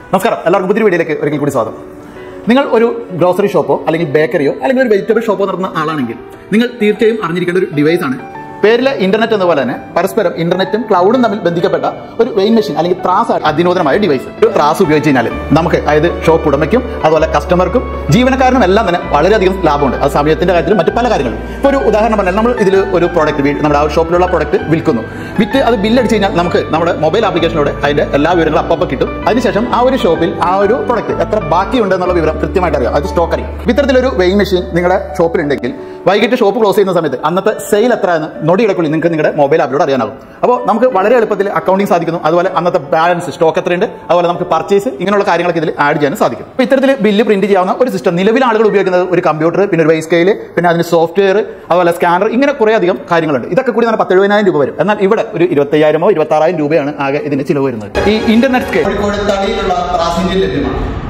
നമസ്കാരം എല്ലാവർക്കും പുതിയ വീഡിയോയിലേക്ക് ഒരിക്കൽ കൂടി സ്വാഗതം നിങ്ങൾ ഒരു ഗ്രോസറി ഷോപ്പോ അല്ലെങ്കിൽ ബേക്കറിയോ അല്ലെങ്കിൽ ഒരു വെജിറ്റബിൾ ഷോപ്പോ നടത്തുന്ന ആളാണെങ്കിൽ നിങ്ങൾ തീർച്ചയായും അറിഞ്ഞിരിക്കേണ്ട ഒരു ഡിവൈസ് ആണ് പേരിലെ ഇന്റർനെറ്റ് എന്ന പോലെ തന്നെ പരസ്പരം ഇന്റർനെറ്റും ക്ലൗഡും തമ്മിൽ ബന്ധിക്കപ്പെട്ട ഒരു വെയിൻ മെഷീൻ അല്ലെങ്കിൽ ത്രാസ് അതിനൂതനമായ ഡിവൈസ് ഒരു ത്രാസ് ഉപയോഗിച്ച് കഴിഞ്ഞാൽ നമുക്ക് അതായത് ഷോപ്പ് ഉടമയ്ക്കും അതുപോലെ കസ്റ്റമർക്കും ജീവനക്കാരനും എല്ലാം തന്നെ വളരെയധികം ലാഭമുണ്ട് അത് സമയത്തിന്റെ കാര്യത്തിലും മറ്റു പല കാര്യങ്ങളും ഇപ്പോൾ ഒരു ഉദാഹരണം പറഞ്ഞാൽ നമ്മൾ ഇതിൽ ഒരു പ്രോഡക്റ്റ് നമ്മുടെ ആ ഷോപ്പിലുള്ള പ്രോഡക്റ്റ് വിൽക്കുന്നു വിറ്റ് അത് ബില്ലടിച്ച് കഴിഞ്ഞാൽ നമുക്ക് നമ്മുടെ മൊബൈൽ ആപ്ലിക്കേഷനിലൂടെ അതിന്റെ എല്ലാ വിവരങ്ങളും അപ്പം കിട്ടും അതിനുശേഷം ആ ഒരു ഷോപ്പിൽ ആ ഒരു പ്രോഡക്റ്റ് എത്ര ബാക്കിയുണ്ട് എന്നുള്ള വിവരം കൃത്യമായിട്ട് അറിയാം അത് സ്റ്റോക്ക് അറിയാം ഇത്തരത്തിലൊരു വെയിൻ മെഷീൻ നിങ്ങളുടെ ഷോപ്പിലുണ്ടെങ്കിൽ വൈകിട്ട് ഷോപ്പ് ക്ലോസ് ചെയ്യുന്ന സമയത്ത് അന്നത്തെ സെയിൽ എത്ര എന്ന് നൊടിയിടക്കുള്ളിൽ നിങ്ങൾക്ക് നിങ്ങളുടെ മൊബൈൽ ആപ്പിലൂടെ അറിയാനാകും അപ്പോൾ നമുക്ക് വളരെ എളുപ്പത്തിൽ അക്കൗണ്ടിങ് സാധിക്കുന്നു അതുപോലെ അന്നത്തെ ബാലൻസ് സ്റ്റോക്ക് എത്രയുണ്ട് അതുപോലെ നമുക്ക് പർച്ചേസ് ഇങ്ങനെയുള്ള കാര്യങ്ങളൊക്കെ ഇതിൽ ആഡ് ചെയ്യാനും സാധിക്കും അപ്പോൾ ഇത്തരത്തിൽ ബില്ല് പ്രിന്റ് ചെയ്യാവുന്ന ഒരു സിസ്റ്റം നിലവിൽ ആളുകൾ ഉപയോഗിക്കുന്നത് ഒരു കമ്പ്യൂട്ടർ പിന്നെ ഒരു വൈ സ്കെയിൽ പിന്നെ അതിന് സോഫ്റ്റ്വെയർ അതുപോലെ സ്കാനർ ഇങ്ങനെ കുറേ അധികം കാര്യങ്ങളുണ്ട് ഇതൊക്കെ കൂടി തന്നെ പത്തെഴുപതിനായിരം രൂപ വരും എന്നാൽ ഇവിടെ ഒരു ഇരുപത്തയ്യായിരമോ ഇരുപത്താറായിരം രൂപയാണ് ആകെ ഇതിന് ചിലവ് വരുന്നത് ഈ ഇന്റർനെറ്റ് സ്കെയിൽ കോഴിക്കോട് തളിയിലുള്ള ത്രാസിന്റെ ലഭ്യമാണ്